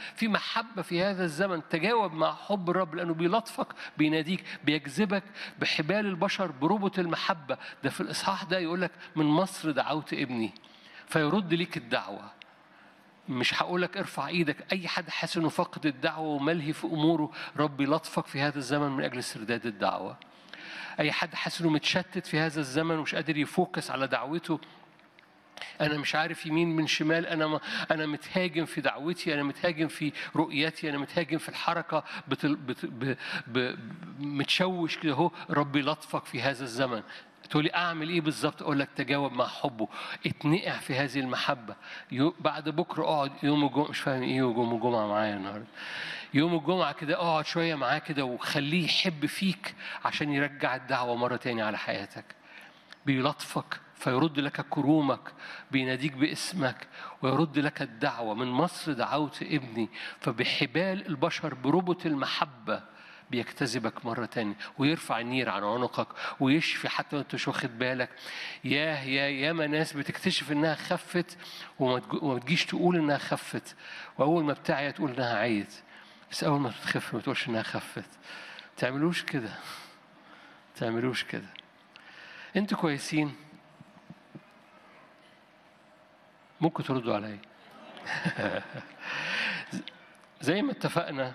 في محبة في هذا الزمن تجاوب مع حب الرب لأنه بيلطفك بيناديك بيجذبك بحبال البشر بربط المحبة ده في الإصحاح ده يقول لك من مصر دعوت ابني فيرد ليك الدعوة مش هقول لك ارفع ايدك اي حد حاسس انه فقد الدعوه وملهي في اموره رب يلطفك في هذا الزمن من اجل استرداد الدعوه اي حد حاسس انه متشتت في هذا الزمن ومش قادر يفوكس على دعوته انا مش عارف يمين من شمال انا ما انا متهاجم في دعوتي انا متهاجم في رؤيتي انا متهاجم في الحركه بتل بت ب ب متشوش كده اهو ربي لطفك في هذا الزمن تقولي اعمل ايه بالظبط اقول لك تجاوب مع حبه اتنقع في هذه المحبه يو بعد بكره اقعد يوم الجمعه مش فاهم ايه يوم الجمعه معايا النهارده يوم الجمعه كده اقعد شويه معاه كده وخليه يحب فيك عشان يرجع الدعوه مره تاني على حياتك بيلطفك فيرد لك كرومك بيناديك باسمك ويرد لك الدعوة من مصر دعوت ابني فبحبال البشر بربط المحبة بيجتذبك مرة تانية ويرفع النير عن عنقك ويشفي حتى وانت مش واخد بالك ياه يا ياما ناس بتكتشف انها خفت وما تجيش تقول انها خفت واول ما بتعيا تقول انها عيت بس اول ما تخف ما تقولش انها خفت تعملوش كده تعملوش كده انتوا كويسين ممكن تردوا عليا زي ما اتفقنا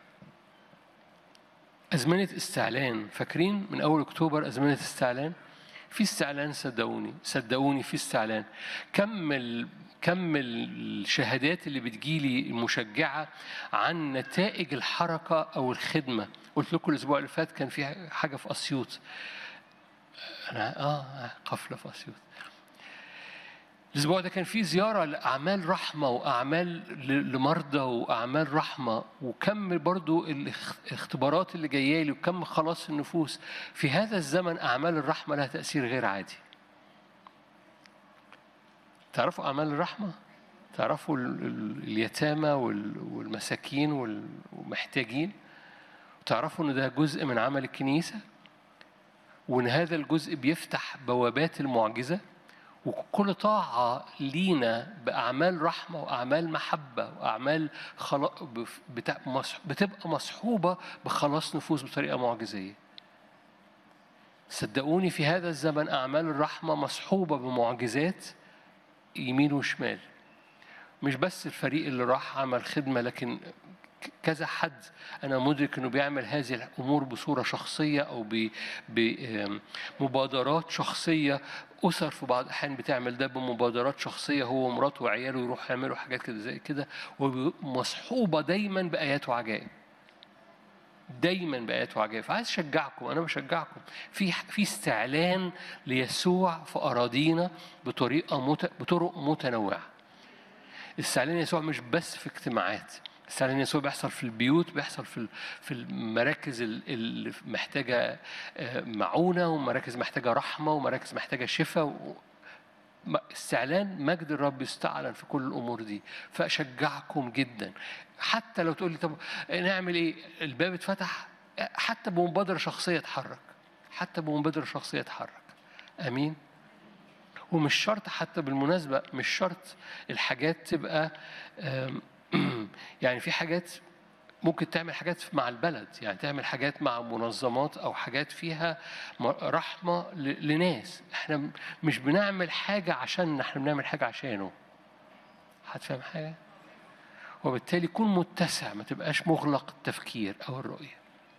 أزمنة استعلان فاكرين من أول أكتوبر أزمنة استعلان في استعلان صدقوني صدقوني في استعلان كمل كم الشهادات اللي بتجيلي المشجعة عن نتائج الحركة أو الخدمة قلت لكم الأسبوع اللي فات كان في حاجة في أسيوط أنا آه قفلة في أسيوط الأسبوع ده كان في زيارة لأعمال رحمة وأعمال لمرضى وأعمال رحمة وكم برضو الاختبارات اللي جاية لي وكم خلاص النفوس في هذا الزمن أعمال الرحمة لها تأثير غير عادي تعرفوا أعمال الرحمة؟ تعرفوا اليتامى والمساكين والمحتاجين؟ تعرفوا إن ده جزء من عمل الكنيسة؟ وإن هذا الجزء بيفتح بوابات المعجزة؟ وكل طاعة لينا بأعمال رحمة وأعمال محبة وأعمال خلا... بتبقى مصحوبة بخلاص نفوس بطريقة معجزية. صدقوني في هذا الزمن أعمال الرحمة مصحوبة بمعجزات يمين وشمال. مش بس الفريق اللي راح عمل خدمة لكن كذا حد أنا مدرك إنه بيعمل هذه الأمور بصورة شخصية أو بمبادرات شخصية أسر في بعض الأحيان بتعمل ده بمبادرات شخصية هو ومراته وعياله يروحوا يعملوا حاجات كده زي كده ومصحوبة دايما بآيات وعجائب. دايما بآيات وعجائب فعايز أشجعكم أنا بشجعكم في في استعلان ليسوع في أراضينا بطريقة مت... بطرق متنوعة. استعلان يسوع مش بس في اجتماعات استعلان يسوع بيحصل في البيوت بيحصل في في المراكز اللي محتاجه معونه ومراكز محتاجه رحمه ومراكز محتاجه شفاء استعلان مجد الرب يستعلن في كل الامور دي فاشجعكم جدا حتى لو تقول لي طب نعمل ايه الباب اتفتح حتى بمبادره شخصيه اتحرك حتى بمبادره شخصيه اتحرك امين ومش شرط حتى بالمناسبه مش شرط الحاجات تبقى يعني في حاجات ممكن تعمل حاجات مع البلد يعني تعمل حاجات مع منظمات او حاجات فيها رحمه لناس احنا مش بنعمل حاجه عشان احنا بنعمل حاجه عشانه هتفهم حاجه وبالتالي كن متسع ما تبقاش مغلق التفكير او الرؤيه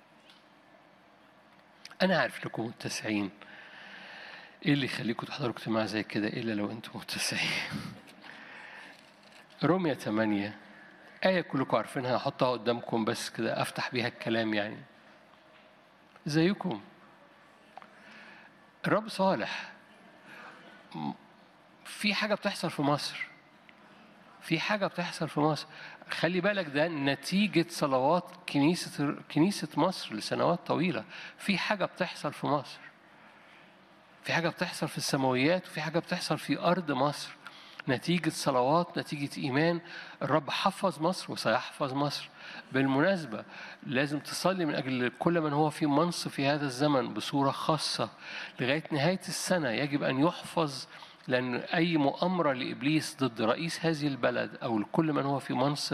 انا عارف لكم متسعين ايه اللي يخليكم تحضروا اجتماع زي كده الا لو انتم متسعين رومية 8 آية كلكم عارفينها هحطها قدامكم بس كده أفتح بيها الكلام يعني زيكم الرب صالح في حاجة بتحصل في مصر في حاجة بتحصل في مصر خلي بالك ده نتيجة صلوات كنيسة كنيسة مصر لسنوات طويلة في حاجة بتحصل في مصر في حاجة بتحصل في السماويات وفي حاجة بتحصل في أرض مصر نتيجة صلوات نتيجة إيمان الرب حفظ مصر وسيحفظ مصر بالمناسبة لازم تصلي من أجل كل من هو في منصب في هذا الزمن بصورة خاصة لغاية نهاية السنة يجب أن يحفظ لأن أي مؤامرة لإبليس ضد رئيس هذه البلد أو لكل من هو في منصب